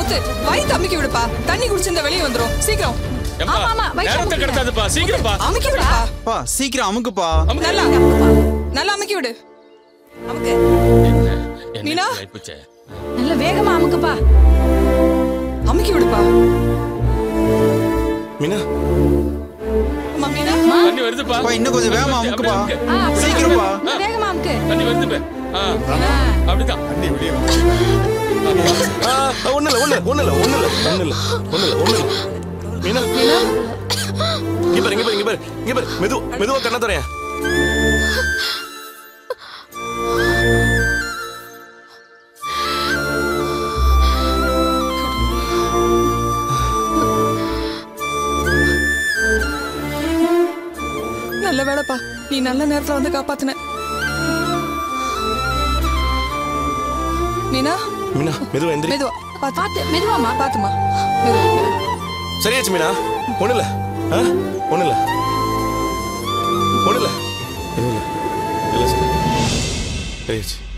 முத்து வயிற்று அமுக்கி விடுப்பா தண்ணி குடிச்சிருந்த வெளியே வந்துரும் சீக்கிரம் ஏம்பா, ஆமா, ஆமா, வயிற்று நேரத்தை அமுக்குங்க. கடத்தாதுப்பா சீக்கிரம்ப்பா அமுக்கி விடுப்பா பா சீக்கிரம் அமுக்குப்பா நல்லா நல்லா அமுக்கி விடு அமுக்கு என்ன மீனா? கைப்புச்சே? நல்ல வேகமா அமுக்குப்பா அமுக்கி விடுப்பா மீனா அம்மா மீனா தண்ணி வருதுப்பா பா இன்னும் கொஞ்சம் வேகமா அப்படியே அமுக்குப்பா அமுக்கு. ஆ, அப்படியே சீக்கிரம்ப்பா இன்னும் வேகமா அமுக்கு தண்ணி வருது பே. ஆ, அப்படிதான் ஆ, ஒண்ணு இல்ல ஒண்ணு ஒண்ணு இல்ல ஒண்ணு இல்ல ஒண்ணு இல்ல ஒண்ணு இல்ல ஒண்ணு இல்ல மீனா இங்க பாரு இங்க பாரு இங்க பாரு இங்க பாரு மெது மெதுவா கண்ண தரையா நல்ல வேலைப்பா நீ நல்ல நேரத்துல வந்து காப்பாத்துன மீனா மீனா மெதுவா எந்திரி மெதுவா பாத்து பாத்து மெதுவாமா பாத்துமா மெதுவா சரியாச்சு மீனா ஒண்ணு இல்ல ஆ? ஒண்ணு இல்ல ஒண்ணு இல்ல ஒண்ணு இல்ல இல்ல சரி. சரியாச்சு